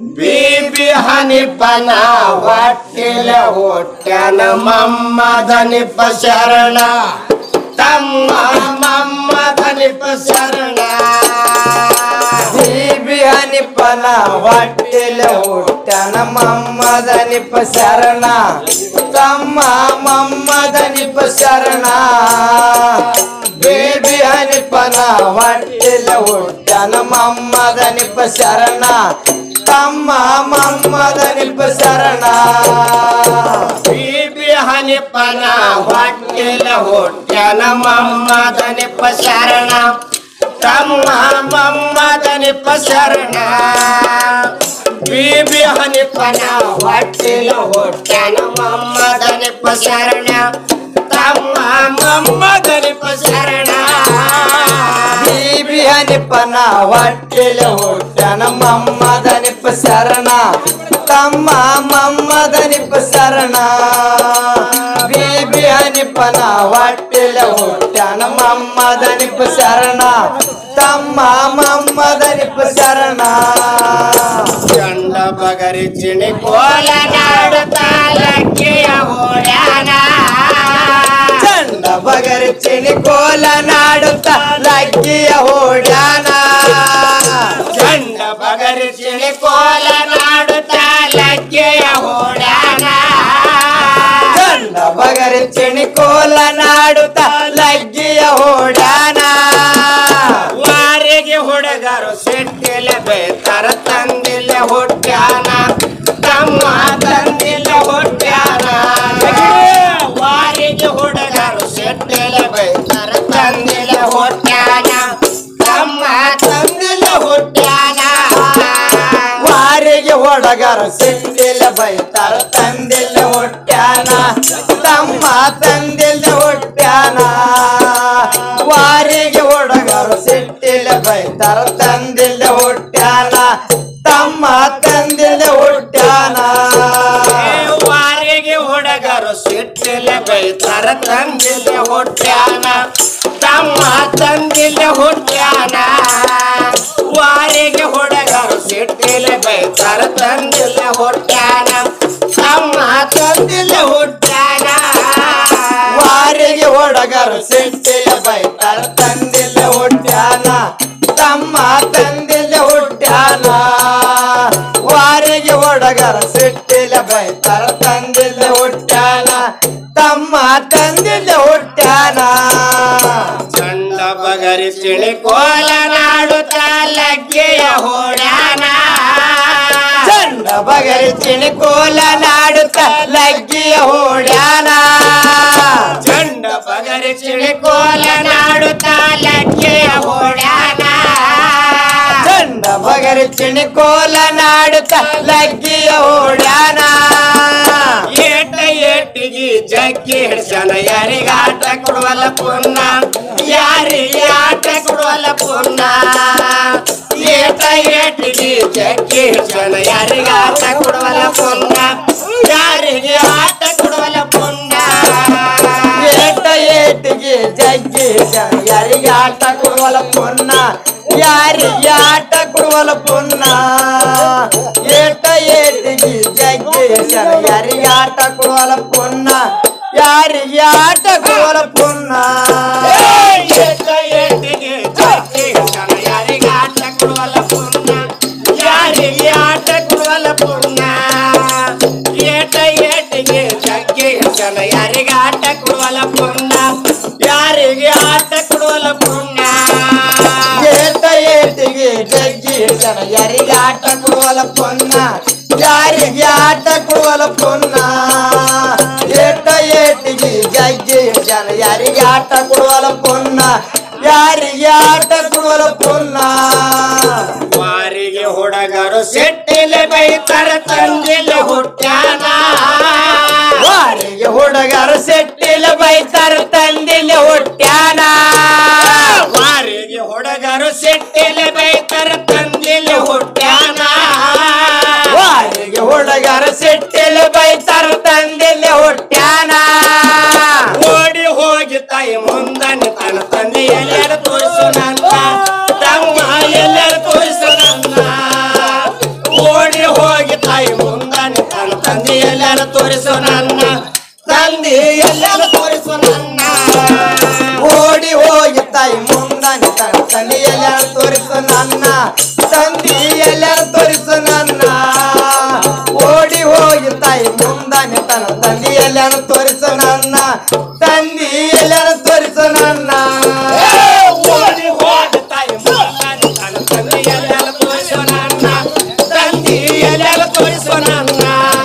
ಬೀಬಿ ಹನಿಪನ ಹೊಟ್ಟಿಲ ಹೊಟ್ಟನ ಮಮ್ಮದನಿಪ ಶರಣ ತಮ್ಮ ಮಮ್ಮದನಿಪ ಶರಣ ಬೀಬಿ ಹನಿಪನ ಹೊಟ್ಟಿಲ ಹುಟ್ಟನ ಮಮ್ಮದನಿಪ ಶರಣ ತಮ್ಮ ಮಮ್ಮದನಿಪ ಶರಣ ಬೇಬಿ ಹನಿಪನ ಹೊಟ್ಟಿಲ ಹುಟ್ಟನ ಮಮ್ಮದನಿಪ ಶರಣ ತಮ್ಮ ಮಮ್ಮದನಿಪ ಶರಣ ಬೀಬಿ ಹನಿಪನ ಹೊಟ್ಟಿಲ ಹೊಟ್ಟನ ಮಮ್ಮದನಿಪ ಶರಣ ತಮ್ಮ ಮಮ್ಮದನಿಪ ಶರಣ ಬೀಬಿ ಹನಿಪನ ಹೊಟ್ಟಿಲ ಹೊಟ್ಟನ ಮಮ್ಮದನಿಪ ಶರಣ ತಮ್ಮ ಮಮ್ಮದನಿಪ ಶರಣ ಬೀಬಿ ಹನಿಪನ ಹೊಟ್ಟಿಲ ಹುಟ್ಟನ ಮಮ್ಮದನಿಪ ಶರಣ ತಮ್ಮ ಮಮ್ಮದನಿಪ ಶರಣ ಬೀಬಿ ಹನಿಪನ ಹೊಟ್ಟಿಲ ಹುಟ್ಟನ ಮಮ್ಮದನಿಪ ಶರಣ ತಮ್ಮ ಮಮ್ಮದನಿಪ ಶರಣ ಚಂಡ ಬಗರಿ ಚಿಣಿ ಕೋಲ ನಾಡು ತಾಲಕ್ಕಿಯ ಓಡ್ಯಾನ ಚಂಡ ಬಗರಿ ಚಿಣಿ ಕೋಲ ನಾಡುತ್ತ ಲಗ್ಗಿಯ ಓಡ್ಯಾನ ಚಂಡ ಬಗರಿ ಚಿಣಿ ಕೋಲ ನಾಡು ತಾಲಕ್ಕಿಯ ಓಡ್ಯಾನ ಚಂಡ ಬಗರಿ ಚಿಣಿ ಕೋಲ ನಾಡುತ್ತ ಲಗ್ಗಿಯ ಓಡ್ಯಾನ ವಾರಿಗೆ ಹುಡುಗರು ಸಿಟ್ಟಿಲ ಬೇತರ ತಂದಿಲ್ಲ ಹುಟ್ಟ್ಯಾನ ತಮ್ಮ ತಂದಿಲ್ಲ ಹುಟ್ಟ್ಯಾನ ವಾರಿಗೆ ಹುಡುಗರು ಸಿಟ್ಟಿಲ ಬೇತರ ತಂದಿಲ್ಲ ಹುಟ್ಟ್ಯಾನ ತಮ್ಮ ತಂದಿಲ್ಲ ಹುಟ್ಟ್ಯಾನ ವಾರಿಗೆ ಹೊಡಗರ ಸಿಟ್ಟಿಲ್ಲ ಬೈತಾರ ತಂದಿಲ್ಲ ಹೊಟ್ಯಾನ ತಮ್ಮ ತಂದಿಲ್ಲ ಹೊಟ್ಯಾನ ವಾರಿಗೆ ಹೊಡಗರು ಸಿಟ್ಟಿಲ್ಲ ಬೈತಾರ ತಂದಿಲ್ಲ ಹೊಟ್ಯಾನ ತಮ್ಮ ತಂದಿಲ್ಲ ಹೊಟ್ಯಾನ ವಾರಿಗೆ ಹುಡುಗರು ಸಿಟ್ಟಿಲ್ಲ ಬೈತಾರ ತಂದಿಲ್ಲ ಹುಟ್ಟ್ಯಾನ ತಮ್ಮ ತಂದಿಲ್ಲ ಹುಟ್ಟ್ಯಾನ ವಾರಿಗೆ ಹುಡುಗರು ಸಿಟ್ಟಿಲ್ಲ ಬೈತಾರ ತಂದಿಲ್ಲ ಹುಟ್ಟ್ಯಾನ ತಮ್ಮ ತಂದಿಲ್ಲ ಹುಟ್ಟ್ಯಾನ ವಾರಿಗೆ ಹೊಡಗರು ಸಿಟ್ಟಿಲ್ಲ ಬೈತಾರ ತಂದಿಲ್ಲ ಹೊಟ್ಯಾನ ತಮ್ಮ ತಂದಿಲ್ಲ ಹೊಟ್ಯಾನ ವಾರಿಗೆ ಹೊಡಗರ ಸಿಟ್ಟಿಲ್ಲ ಬೈತಾರ ತಂದಿಲ್ಲ ಹೊಟ್ಯಾನ ತಮ್ಮ ತಂದಿಲ್ಲ ಹೊಟ್ಯಾನ ಚಂಡ ಬಗರಿ ಚಿಳಿ ಕೋಲ ನಾಡು ತಾಲಕ್ಕಿಯ ಹೋಡ್ಯಾನ ಚಂಡ ಬಗರಿ ಚಿಣಿಕೋಲ ನಾಡುತ್ತ ಲಗ್ಗಿಯ ಹೊಡ್ಯಾನ ಚಂಡ ಬಗರಿ ಚಿಳಿ ಕೋಲ ನಾಡು ತಾಲಕ್ಕಿಯ ಹೋಡ್ಯಾನ ಚಂಡ ಬಗರಿ ಚಿಣಿಕೋಲ ನಾಡುತ್ತ ಲಗ್ಗಿಯ ಹೊಡ್ಯಾನ ಏಟ ಏಟಿಗಿ ಜಗ್ಗಿ ಹಿಡ್ಸನ ಯಾರಿಗಾಟ ಕೊಡುವಲ್ಲ ಪುನ್ನ ಯಾರಿಗೆ ಆಟ ಕೊಡುವಲ್ಲ ಪುನ್ನ ಏಟ ಏಟಿಗಿ ಜಗ್ಗಿ ಹಿಡ್ಸನ ಯಾರಿಗಾಟ ಕೊಡುವಲ್ಲ ಪುನ್ನ ಯಾರಿಗೆ ಆಟ ಕೊಡುವಲ್ಲ ಪುನ್ನ ಏಟ ಏಟಿಗೆ ಜಗ್ಗಿ ಜನ ಯಾರಿಗೆ ಆಟ ಕೊಡುವಲ್ಲ ಪುನ್ನ ಯಾರಿಗೆ ಆಟ ಕೊಡುವಲ್ಲ ಪುನ್ನ ಏಟ ಏಟಿಗೆ ಜಗ್ಗಿ ಜನ ಯಾರಿಗೆ ಆಟ ಕೊಡುವಲ್ಲ ಪುನ್ನ ಯಾರಿಗೆ ಆಟ ಕೊಡುವಲ್ಲ ಪುನ್ನ ಏಟ ಏಟಿಗಿ ಜಗ್ಗಿ ಹಿಡ್ಸನ ಯಾರಿಗೆ ಆಟ ಕೊಡುವಲ್ಲ ಪುನ್ನ ಯಾರಿಗೆ ಆಟ ಕೊಡುವಲ್ಲ ಪುನ್ನ ಏಟ ಏಟಿಗೆ ಜಗ್ಗಿ ಹಿಡ್ಸನ ಯಾರಿಗೆ ಆಟ ಕೊಡುವಲ್ಲ ಪುನ್ನ ಯಾರಿಗೆ ಆಟ ಕೊಡುವಲ್ಲ ಪುನ್ನ ಏಟ ಏಟಿಗೆ ಜಗ್ಗಿ ಜನ ಯಾರಿಗೆ ಆಟ ಕೊಡುವಲ್ಲ ಪುನ್ನ ಯಾರಿಗೆ ಆಟ ಕೊಡುವಲ್ಲ ಪುನ್ನ ಏಟ ಏಟಿಗೆ ಜಗ್ಗಿ ಜನ ಯಾರಿಗೆ ಆಟ ಕೊಡುವಲ್ಲ ಪುನ್ನ ಯಾರಿಗೆ ಆಟ ಕೊಡುವಲ್ಲ ಪುನ್ನ ವಾರಿಗೆ ಹುಡುಗರು ಸೆಟ್ಟಿಲೆ ಬೈತರ ತಂದಿಲ್ಲ ಹುಟ್ಟ್ಯಾನ ವಾರಿಗೆ ಹುಡುಗರು ಸೆಟ್ಟಿಲ ಬೈತಾರ ತಂದಿಲ್ಲ ಹೊಟ್ಯಾನ ವಾರಿಗೆ ಹುಡುಗರು ಸೆಟ್ಟಿಲೆ ಬೈತರ ತಂದಿಲ್ಲ ಹುಟ್ಟ್ಯಾನ ವಾರಿಗೆ ಹುಡುಗರು ಸೆಟ್ಟಿಲ ಬೈತಾರ ತಂದಿಲ್ಲ ಹೊಟ್ಯಾನ ಓಡಿ ಹೋಗಿ ತಾಯಿ ಮುಂದನೆ ತನ್ನ ತಂದೆ ಎಲ್ಲರ ತೋರಿಸು ನನ್ನ ತಮ್ಮ ಎಲ್ಲರ ತೋರಿಸು ನನ್ನ ಓಡಿ ಎಲ್ಲರ ತೋರಿಸು ನನ್ನ ತಂದೆ ಎಲ್ಲರ ತೋರಿಸು ನನ್ನ ಓಡಿ ಹೋಗಿ ತಾಯಿ ಮುಂದಾನೆ ತನ್ನ ತಂದೆಯಲ್ಲ ತೋರಿಸು ನನ್ನ ತಂದೆಯಲ್ಲ ತೋರಿಸು ನನ್ನ ಓಡಿ ಹೋಗಿ ತಾಯಿ ಮುಂದಾನೆ ತನ್ನ ತಂದೆಯಲ್ಲ ತೋರಿಸು ನನ್ನ ತಂದೆಯಲ್ಲ ತೋರಿಸು ನನ್ನ ಓಡಿ ಹೋದ ತಾಯಿ ಮುಂದಾನೆ ತನ್ನ ತಂದೆ ಎಲ್ಲರ ತೋರಿಸು ನನ್ನ ತಂದೆ ಎಲ್ಲರ ತೋರಿಸು ನನ್ನ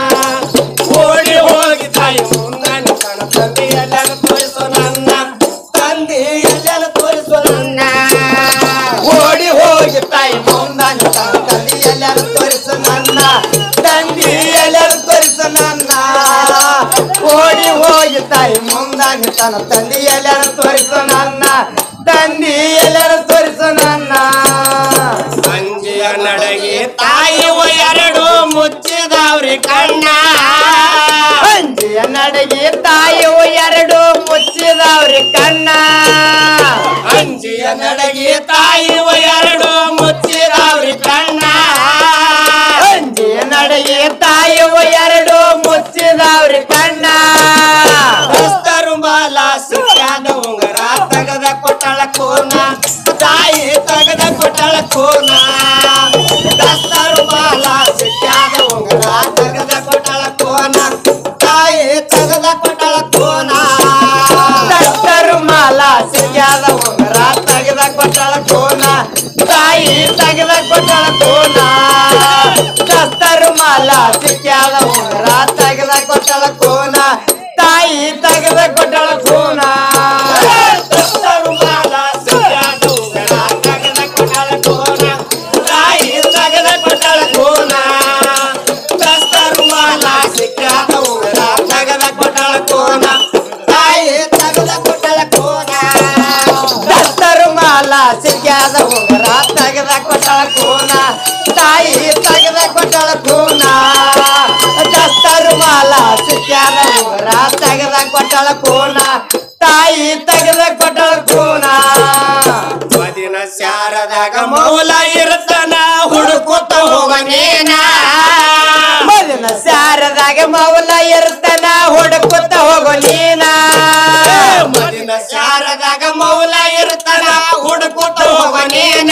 ಓಡಿ ಹೋಗಿ ತಾಯಿ ಮುಂದಾನೆ ತನ್ನ ತಂದೆ ಎಲ್ಲರ ತೋರಿಸು ನನ್ನ ತಂದೆ ಎಲ್ಲರ ತೋರಿಸು ನನ್ನ ಓಡಿ ಹೋಗಿ ತಾಯಿ ಮುಂದಾನೆ ತನ್ನ ತಂದೆಯಲ್ಲ ತೋರಿಸು ನನ್ನ ತಂದೆಯಲ್ಲ ತೋರಿಸು ನನ್ನ ಓಡಿ ಹೋಗಿ ತಾಯಿ ಮುಂದಾನೆ ತನ್ನ ತಂದೆಯಲ್ಲ ತೋರಿಸು ನನ್ನ ತಂದೆಯಲ್ಲ ತೋರಿಸು ನನ್ನ ಅಂಜಿಯ ನಡಗೆ ತಾಯಿವ ಎರಡು ಮುಚ್ಚಿದವ್ರಿ ಕಣ್ಣ ಅಂಜಿಯ ನಡಗಿ ತಾಯಿಯು ಎರಡು ಮುಚ್ಚಿದವ್ರಿ ಕಣ್ಣ ಅಂಜಿಯ ನಡಗೆ ತಾಯಿವ ಎರಡು ಮುಚ್ಚಿದವ್ರಿ ಕಣ್ಣ ಅಂಜಿಯ ನಡಗಿ ತಾಯಿಯು ಎರಡು ಮುಚ್ಚಿದವ್ರಿ ಕಣ್ಣ ದಸ್ತರು ಮಾಲ ಸಿಕ್ಕಾದ ಉಂಗರ ತಗದ ಕೊಟ್ಟಳ ಕೋನ ತಾಯಿ ತಗದ ಕೊಟ್ಟಳ ಕೋನ ದಸ್ತರು ಮಾಲ ಸಿಕ್ಕಾದ ಉಂಗರ ತಗದ ಕೊಟ್ಟಳ ಕೋನ ತಾಯಿ ತಗದ ಕೊಟ್ಟಳ ಕೋನ ಡಾಕ್ಟರ್ ಮಾಲ ಸಿಗ್ಯಾದ ಉಂಗರ ತೆಗೆದ ಕೊಟ್ಟಳ ಕೋನ ತಾಯಿ ತೆಗೆದ ಕೊಟ್ಟಳ ಕೋನ ಡಾಕ್ಟರ್ ಮಾಲ ಸಿಗ್ಯಾದ ಉಂಗರ ತೆಗೆದ ಕೊಟ್ಟಳ ಕೋನ ತಾಯಿ ತೆಗೆದ ಕೊಟ್ಟಳ ಕೋನ ದಸ್ತರು ಮಾಲ ಸಿಕ್ಕಾದ ಉಂಗರ ತಗದ ಕೊಟ್ಟಳ ಕೋನ ತಾಯಿ ತಗದ ಕೊಟ್ಟಳ ಕೋನ ದಸ್ತರು ಮಾಲ ಸಿಕ್ಕಾದ ಉಂಗರ ತಗದ ಕೊಟ್ಟಳ ಕೋನ ತಾಯಿ ತಗದ ಕೊಟ್ಟಳ ಕೋನ ಡಾಕ್ಟರ್ ಮಾಲ ಸಿಗ್ಯಾದ ಉಂಗರ ತೆಗೆದ ಕೊಟ್ಟಳ ಕೋನ ತಾಯಿ ತೆಗೆದ ಕೊಟ್ಟಳ ಕೋನ ಡಾಕ್ಟರ್ ಮಾಲ ಸಿಗ್ಯಾದ ಉಂಗರ ತೆಗೆದ ಕೊಟ್ಟಳ ಕೋನ ತಾಯಿ ತೆಗೆದ ಕೊಟ್ಟಳ ಕೋನ ಮದಿನ ಶಾರದಾಗ ಮೌಲ ಇರ್ತಾನ ಹುಡುಕುತ್ತ ಹೋಗನೇನ ಮದಿನ ಸಾರದಾಗ ಮೌಲ ಇರ್ತಾನ ಹುಡುಕುತ್ತ ಹೋಗೋ ನೀನ ಮದಿನ ಶಾರದಾಗ ಮೌಲ ಇರ್ತಾನ ಹುಡುಕುತ್ತ ಹೋಗನೇನ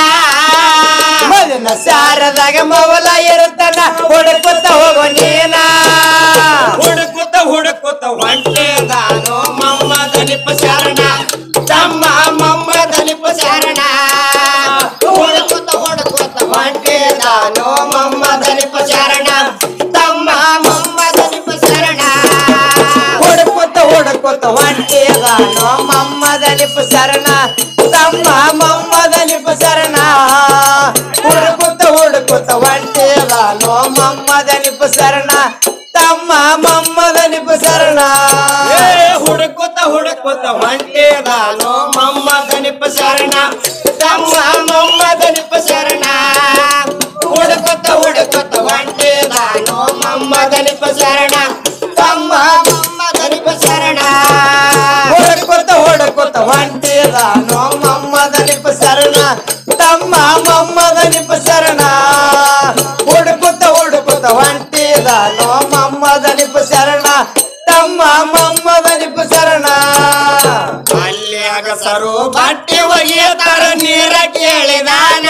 ಮದಿನ ಸಾರದಾಗ ಮೌಲ ಇರ್ತಾನ ಹುಡುಕುತ್ತ ಹೋಗೋ ನೀನ ಹುಡುಕುತ್ತ ಹುಡುಕುತ್ತ ಹೊಂಟೆದಾನೋ ಮಮ್ಮ ದಲಿಪ ಶರಣ ತಮ್ಮ ಮಮ್ಮ ದಲಿಪ ಶರಣ ಹುಡುಕುತ್ತ ಹುಡುಕುತ್ತ ಹೊಂಟೆದಾನೋ ಮಮ್ಮ ದಲಿಪ ಶರಣ ತಮ್ಮ ಮಮ್ಮ ದಲಿಪ ಶರಣ ಹುಡುಕುತ್ತ ಹುಡುಕುತ್ತ ಹೊಂಟಿದಾನೋ ಮಮ್ಮದನಿಪ ಶರಣ ತಮ್ಮ ಮಮ್ಮದನಿಪ ಶರಣ ಹುಡುಕುತ್ತ ಹುಡುಕುತ್ತ ಹೊಂಟಿದಾನೋ ಮಮ್ಮದನಿಪ ಶರಣ ತಮ್ಮ ಮಮ್ಮದನಿಪ ಶರಣ ಏ ಹುಡುಕುತ್ತ ಹುಡುಕುತ್ತ ಹೊಂಟೆದಾನೋ ಮಮ್ಮ ದನಿಪ ಶರಣ ತಮ್ಮ ಮಮ್ಮ ದನಿಪ ಶರಣ ಹುಡುಕುತ್ತ ಹುಡುಕುತ್ತ ಹೊಂಟೆದಾನೋ ಮಮ್ಮ ದನಿಪ ಶರಣ ತಮ್ಮ ಮಮ್ಮ ದನಿಪ ಶರಣ ಹುಡುಕುತ್ತ ಹುಡುಕುತ್ತ ಹೊಂಟಿದಾನೋ ಮಮ್ಮದನಿಪ ಶರಣ ತಮ್ಮ ಮಮ್ಮದನಿಪ ಶರಣ ಹುಡುಕುತ್ತ ಹುಡುಕುತ್ತ ಹೊಂಟಿದಾನೋ ಮಮ್ಮದನಿಪ ಶರಣ ತಮ್ಮ ಮಮ್ಮದನಿಪ ಶರಣ ಅಲ್ಲಿ ಅಗಸರು ಬಟ್ಟೆ ಒಗೆಯತಾರ ನೀರ ಕೇಳಿದಾನ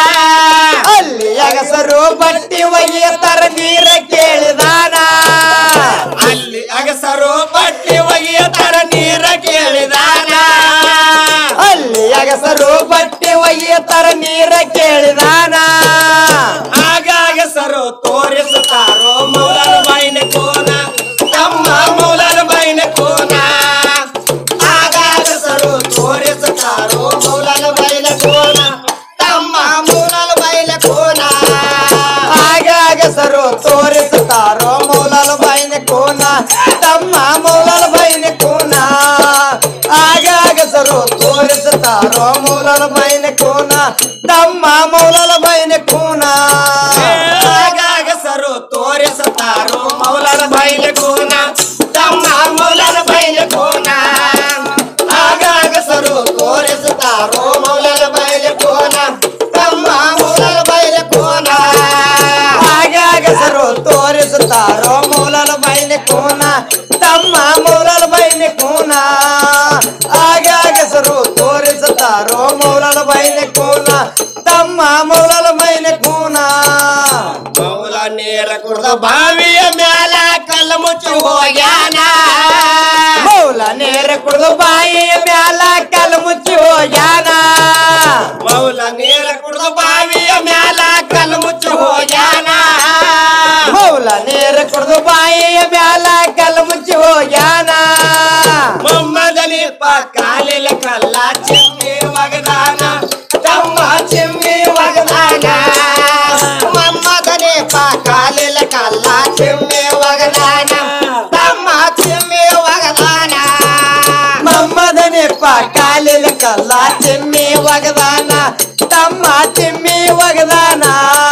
ಅಲ್ಲಿ ಅಗಸರು ಬಟ್ಟಿ ಒಗೆಯತರ ನೀರ ಕೇಳಿದಾನ ಅಲ್ಲಿ ಅಗಸರು ಬಟ್ಟೆ ಒಗೆಯತಾರ ನೀರ ಕೇಳಿದಾನ ಅಲ್ಲಿ ಅಗಸರು ಬಟ್ಟಿ ಒಗೆಯತರ ನೀರ ಕೇಳಿದಾನ ಆಗ ಅಗಸರು ತೋರಿಸುತ್ತಾರೋ ಮೌಲನ ಬೈನ ಕೋನ ತಮ್ಮ ಮೌಲನ ಬೈನ ಕೋನ ಆಗ ಅಗಸರು ತೋರಿಸುತ್ತಾರೋ ಮೌಲನ ಬೈನ ಕೋನ ತಮ್ಮ ಮೌಲನ ಬೈನ ಕೋನ ಆಗಾಗ ಸರು ತೋರಿಸುತ್ತಾರೋ ಮೌಲಲ ಬೈನ ಕೋನ ತಮ್ಮ ಮೌಲಲ ಬೈನ ಕೋನ ಆಗಾಗ ಸರು ತೋರಿಸುತ್ತಾರೋ ಮೌಲಲ ಬೈನ ಕೋನ ತಮ್ಮ ಮೌಲಲ ಬೈನ ಕೋನ ಆಗಾಗ ಸರು ತೋರಿಸುತ್ತಾರೋ ಮೌಲನ ಬೈಲ ಕೋನ ತಮ್ಮ ಮೌಲನ ಬೈಲ ಕೋನ ಆಗಾಗ ಸರು ತೋರಿಸುತ್ತಾರೋ ಮೌಲನ ಬೈಲ ಕೋನ ತಮ್ಮ ಮೌಲನ ಬೈಲ ಕೋನ ಆಗಾಗ ಸರು ತೋರಿಸುತ್ತಾರೋ ಮೌಲಲ ಬೈನ ಆಗಾಗಸರು ತೋರಿಸುತ್ತಾರೋ ಮೌಲನ ಬೈನೆ ಕೂನ ತಮ್ಮ ಮೌಲನ ಬೈನೆ ಕೂನ ಮೌಲ ನೀರ ಕುಡ್ದ ಬಾವಿಯ ಮ್ಯಾಲ ಕಲ್ಲ ಮುಚ್ಚಿ ಹೋಗ್ಯಾನ ಮೌಲ ನೇರ ಕುಡಿದು ಬಾಯಿಯ ಮ್ಯಾಲ ಕಲ್ ಮುಚ್ಚಿ ಹೋಗ್ಯಾನ ಮೌಲ ನೀರ ಕುಡ್ದ ಬಾವಿಯ ಮ್ಯಾಲ ಕಲ್ಲ ಮುಚ್ಚಿ ಹೋಗ್ಯಾನ ಮೌಲ ನೇರ ಕುಡಿದು ಬಾಯಿಯ ಮ್ಯಾಲ ಕಲ್ ಮುಚ್ಚಿ ಹೋಗ್ಯಾನ ಮೊಮ್ಮದನಿಪ್ಪ ಕಾಲಿಲ ಕಲ್ಲ ಚಿಮ್ಮಿ ಒಗದಾನ ತಮ್ಮ ಚಿಮ್ಮಿ ಒಗದಾನ ಮೊಮ್ಮದನಿಪ್ಪ ಕಾಲಿಲ ಕಲ್ಲ ಚಿಮ್ಮಿ ಒಗದಾನ ತಮ್ಮ ಚಿಮ್ಮಿ ಒಗದಾನ ಮಮ್ಮದನೆಪ್ಪ ಕಾಲಿನ ಕಲ್ಲ ಚಿಮ್ಮಿ ಒಗದಾನ ತಮ್ಮ ಚಿಮ್ಮಿ ಒಗದಾನ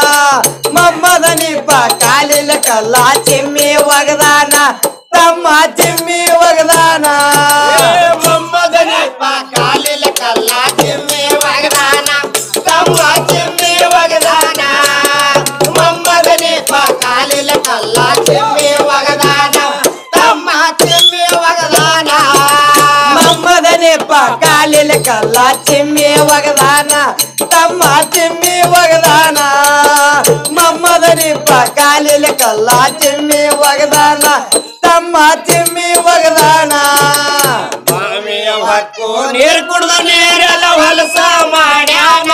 ಮಮ್ಮದನಿಪ್ಪ ಕಾಲಿನ ಕಲ್ಲ ಚಿಮ್ಮಿ ಒಗದಾನ ತಮ್ಮ ಚಿಮ್ಮಿ ಒಗದಾನ ಮೊಮ್ಮದನಿಪ್ಪ ಕಾಲಿಲ ಕಲ್ಲ ಚಿಮ್ಮಿ ಒಗದಾನ ತಮ್ಮ ಚಿಮ್ಮಿ ಒಗದಾನ ಮೊಮ್ಮದನಿಪ್ಪ ಕಾಲಿಲ ಕಲ್ಲ ಚಿಮ್ಮಿ ಒಗದಾನ ತಮ್ಮ ಚಿಮ್ಮಿ ಒಗದಾನ ಮಮ್ಮದನೆಪ್ಪ ಕಾಲಿನ ಕಲ್ಲ ಚಿಮ್ಮಿ ಒಗದಾನ ತಮ್ಮ ಚಿಮ್ಮಿ ಒಗದಾನ ಮಮ್ಮದನಿಪ್ಪ ಕಾಲಿನ ಕಲ್ಲ ಚಿಮ್ಮಿ ಒಗದಾನ ತಮ್ಮ ಚಿಮ್ಮಿ ಒಗದಾನ ಸ್ವಾಮಿಯ ಹೊಕ್ಕು ನೀರ್ ಕುಡ್ದ ನೀರೆಲ್ಲ ಹೊಲಸ ಮಾಡ್ಯಾನ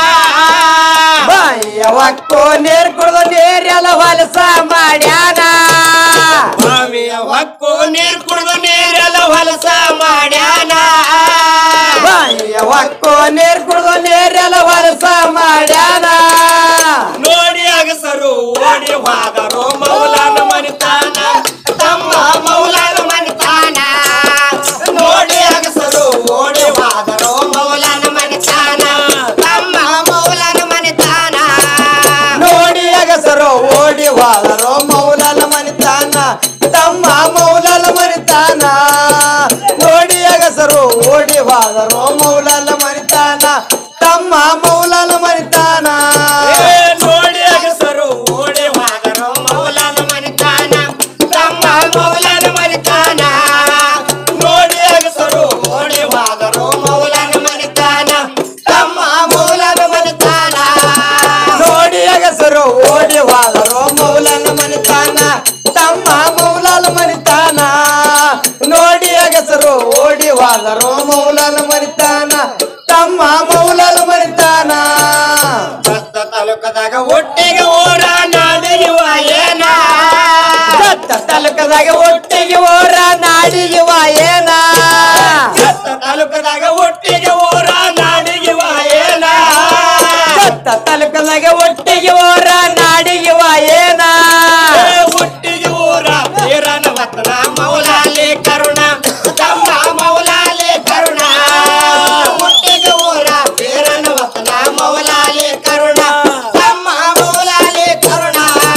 ಬಾಯಿಯ ಒಕ್ಕು ನೀರ್ ಕುಡ್ದು ನೀರೆಲ್ಲ ಹೊಲಸ ಮಾಡ್ಯಾನ ಸ್ವಾಮಿಯ ಹೊಕ್ಕು ನೀರ್ ಕುಡ್ದ ನೀರೆಲ್ಲ ಹೊಲಸ ಮಾಡ್ಯಾನ ಬಾಯಿಯ ಒಕ್ಕು ನೀರ್ ಕುಡ್ದು ನೀರೆಲ್ಲ ಹೊಲಸ ಮಾಡ್ಯಾನ ನೋಡಿ ಅಗಸರು ಓಡಿ ಹೋದರು ಮೌಲಾನ ಮನಿತಾನ ತಮ್ಮ ಮೌಲಾನ ಮನಿತಾನ ನೋಡಿ ಅಗಸರು ಓಡಿ ಹೋದರು ಮೌಲಾನ ಮನಿತಾನ ತಮ್ಮ ಮೌಲಾನ ಮನಿತಾನ ನೋಡಿ ಅಗಸರು ಓಡಿ ಹೋದರು ಮೌಲನ ಮನಿತಾನ ತಮ್ಮ ಮೌಲನ ಮನಿತಾನ ನೋಡಿ ಅಗಸರು ಓಡಿ ಹೋದರು ಮೌಲನ ಮನಿತಾನ ತಮ್ಮ ಮೌಲನ ಮನಿತಾನ ಏ ನೋಡಿ ಅಗಸರು ಓಡಿ ಹೋದರು ಮೌಲಾನ ಮನಿತಾನ ತಮ್ಮ ಮೌಲಾನ ಮನಿತಾನ ನೋಡಿ ಅಗಸರು ಓಡಿ ಹೋದರು ಮೌಲಾನ ಮನಿತಾನ ತಮ್ಮ ಮೌಲಾನ ಮನಿತಾನ ನೋಡಿ ಅಗಸರು ಓಡಿ ಹೋದರು ಮೌಲನ ಮನಿತಾನ ತಮ್ಮ ಮೌಲನ ಮನಿತಾನ ನೋಡಿ ಅಗಸರು ಓಡಿ ಹೋದರು ಮೌಲನ ಮನಿತಾನ ತಮ್ಮ ಮೌಲನ ಮನಿತಾನ ಭತ್ತ ತಾಲೂಕದಾಗ ಒಟ್ಟಿಗೆ ಓಡ ನಾಡಿಯುವ ಏನ ಸತ್ತ ತಲುಕದಾಗ ಒಟ್ಟಿಗೆ ಓರ ನಾಡಿಗೆ ಏನ ಭತ್ತ ತಾಲೂಕದಾಗ ಒಟ್ಟಿಗೆ ಓರ ನಾಡಿಯುವ ಏನ ಸತ್ತ ತಲುಕದಾಗ ಒಟ್ಟಿಗೆ ಓರ ನಾಡಿಗೆ ಏನ ಏ ಒಟ್ಟಿಗೆ ಊರ ವೀರನ ವತನ ಮೌಲಾಲಿ ಕರುಣ ತಮ್ಮ ಮೌಲಾಲಿ ಕರುಣ ಒಟ್ಟಿಗೆ ಊರ ವೀರನ ವತನ ಮೌಲಾಲಿ ಕರುಣ ತಮ್ಮ ಮೌಲಾಲಿ ಕರುಣ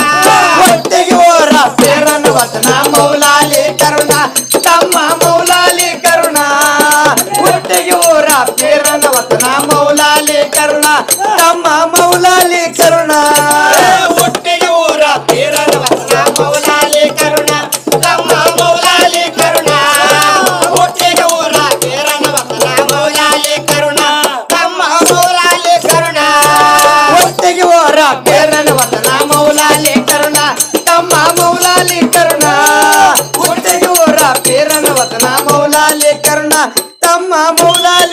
ಒಟ್ಟಿಗೆ ಓರ ಸೇರನ ವಚನ ಮೌಲಾಲಿ ಕರುಣ ತಮ್ಮ ಮೌಲಾಲಿ ಕರುಣ ಒಟ್ಟಿಗೆ ಓರ ಸೇರನ ವಚನ ಮೌಲಾಲಿ ಕರುಣ ತಮ್ಮ ಮೌಲಾಲಿ ಕರುಣ ಏ ಒಟ್ಟಿಗೆ ಊರ ವೀರನ ವತನ ಮೌಲಾಲಿ ಕರುಣ ತಮ್ಮ ಮೌಲಾಲಿ ಕರುಣ ಒಟ್ಟಿಗೆ ಊರ ವೀರನ ವತನ ಮೌಲಾಲಿ ಕರುಣ ತಮ್ಮ ಮೌಲಾಲಿ ಕರುಣ ಒಟ್ಟಿಗೆ ಓರ ಸೇರನ ವಚನ ಮೌಲಾಲಿ ಕರುಣ ತಮ್ಮ ಮೌಲಾಲಿ ಕರುಣ ಒಟ್ಟಿಗೆ ಓರ ಸೇರನ ವಚನ ಮೌಲಾಲಿ ಕರುಣ ತಮ್ಮ ಮೌಲಾಲಿ